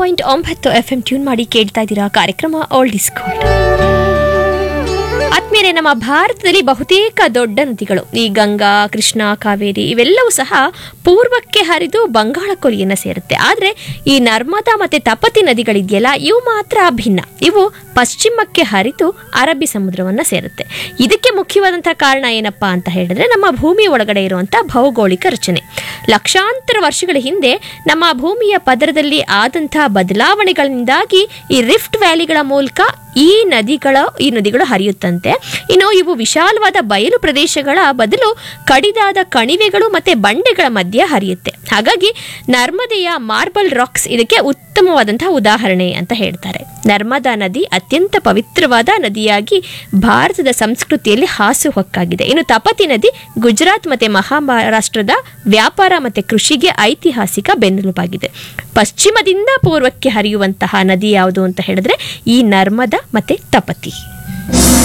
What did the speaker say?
point ಒಂಬತ್ತು F M tune ಮಾಡಿ ಕೇಳ್ತಾ ಇದ್ದೀರಾ ಕಾರ್ಯಕ್ರಮ ಓಲ್ಡ್ ಇಸ್ ಗೋಲ್ಡ್ ಆದ್ಮೇಲೆ ನಮ್ಮ ಭಾರತದಲ್ಲಿ ಬಹುತೇಕ ದೊಡ್ಡ ನದಿಗಳು ಈ ಗಂಗಾ ಕೃಷ್ಣ ಕಾವೇರಿ ಇವೆಲ್ಲವೂ ಸಹ ಪೂರ್ವಕ್ಕೆ ಹರಿದು ಬಂಗಾಳ ಕೊಲ್ಲಿಯನ್ನ ಸೇರುತ್ತೆ ಆದ್ರೆ ಈ ನರ್ಮದಾ ಮತ್ತೆ ತಪತಿ ನದಿಗಳಿದೆಯಲ್ಲ ಇವು ಮಾತ್ರ ಭಿನ್ನ ಇವು ಪಶ್ಚಿಮಕ್ಕೆ ಹರಿದು ಅರಬ್ಬಿ ಸಮುದ್ರವನ್ನ ಸೇರುತ್ತೆ ಇದಕ್ಕೆ ಮುಖ್ಯವಾದಂತಹ ಕಾರಣ ಏನಪ್ಪಾ ಅಂತ ಹೇಳಿದ್ರೆ ನಮ್ಮ ಭೂಮಿ ಒಳಗಡೆ ಇರುವಂತಹ ಭೌಗೋಳಿಕ ರಚನೆ ಲಕ್ಷಾಂತರ ವರ್ಷಗಳ ಹಿಂದೆ ನಮ್ಮ ಭೂಮಿಯ ಪದರದಲ್ಲಿ ಆದಂತಹ ಬದಲಾವಣೆಗಳಿಂದಾಗಿ ಈ ರಿಫ್ಟ್ ವ್ಯಾಲಿಗಳ ಮೂಲಕ ಈ ನದಿಗಳ ಈ ನದಿಗಳು ಹರಿಯುತ್ತಂತೆ ಇನ್ನು ಇವು ವಿಶಾಲವಾದ ಬಯಲು ಪ್ರದೇಶಗಳ ಬದಲು ಕಡಿದಾದ ಕಣಿವೆಗಳು ಮತ್ತೆ ಬಂಡೆಗಳ ಮಧ್ಯೆ ಹರಿಯುತ್ತೆ ಹಾಗಾಗಿ ನರ್ಮದೆಯ ಮಾರ್ಬಲ್ ರಾಕ್ಸ್ ಇದಕ್ಕೆ ಉತ್ತಮವಾದಂತಹ ಉದಾಹರಣೆ ಅಂತ ಹೇಳ್ತಾರೆ ನರ್ಮದಾ ನದಿ ಅತ್ಯಂತ ಪವಿತ್ರವಾದ ನದಿಯಾಗಿ ಭಾರತದ ಸಂಸ್ಕೃತಿಯಲ್ಲಿ ಹಾಸುಹೊಕ್ಕಾಗಿದೆ ಇನ್ನು ತಪತಿ ನದಿ ಗುಜರಾತ್ ಮತ್ತೆ ಮಹಾರಾಷ್ಟ್ರದ ವ್ಯಾಪಾರ ಮತ್ತೆ ಕೃಷಿಗೆ ಐತಿಹಾಸಿಕ ಬೆನ್ನೆಲುಬಾಗಿದೆ ಪಶ್ಚಿಮದಿಂದ ಪೂರ್ವಕ್ಕೆ ಹರಿಯುವಂತಹ ನದಿ ಯಾವುದು ಅಂತ ಹೇಳಿದ್ರೆ ಈ ನರ್ಮದಾ ಮತ್ತೆ ತಪತಿ